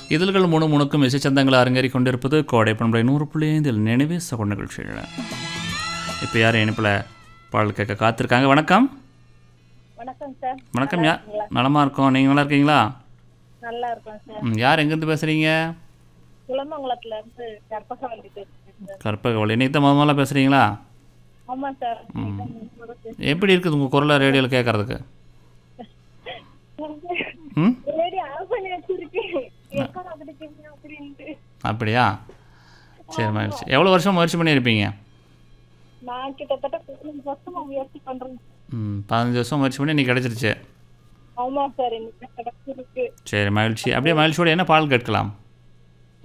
இதழ்கள் மூணு முணுக்கும் இசைச்சந்தங்களை அரங்கேறி கொண்டிருப்பது கோடை பண்பலை நூறு புள்ளி ஐந்தில் நினைவே சகோட நிகழ்ச்சிகள் இப்போ யார் இணைப்பில் பாடல் கேட்க காத்திருக்காங்க வணக்கம் வணக்கம் சார் வணக்கம் யா நலமாக இருக்கோம் நீங்கள் நல்லா இருக்கீங்களா நல்லா இருக்கோம் சார் ம், யார் எங்கேருந்து பேசுகிறீங்க குளமங்கலத்துல இருந்து கற்பகவல்லி பேசுறேன் சார் கற்பகவள்ளி இன்னைக்கு தான் முத முதல்ல பேசுகிறீங்களா ஆமா சார் எப்படி இருக்குது உங்கள் குரலை ரேடியோவில் கேட்குறதுக்கு ம் ரேடியோ ஆஃப் பண்ணி வச்சிருக்கேன் எப்ப வந்துருக்கீங்க அப்படின்ட்டு அப்படியா சரி மகிழ்ச்சி எவ்வளோ வருஷம் முயற்சி பண்ணியிருப்பீங்க நான் கிட்டத்தட்ட பதினஞ்சு வருஷமா முயற்சி பண்றேன் ம் பதினஞ்சு வருஷம் முயற்சி பண்ணி இன்னைக்கு கிடச்சிருச்சு ஆமா சார் இன்னைக்கு கிடைச்சிருக்கு சரி மகிழ்ச்சி அப்படியே மகிழ்ச்சியோட என்ன பாடல் கேட்கலாம்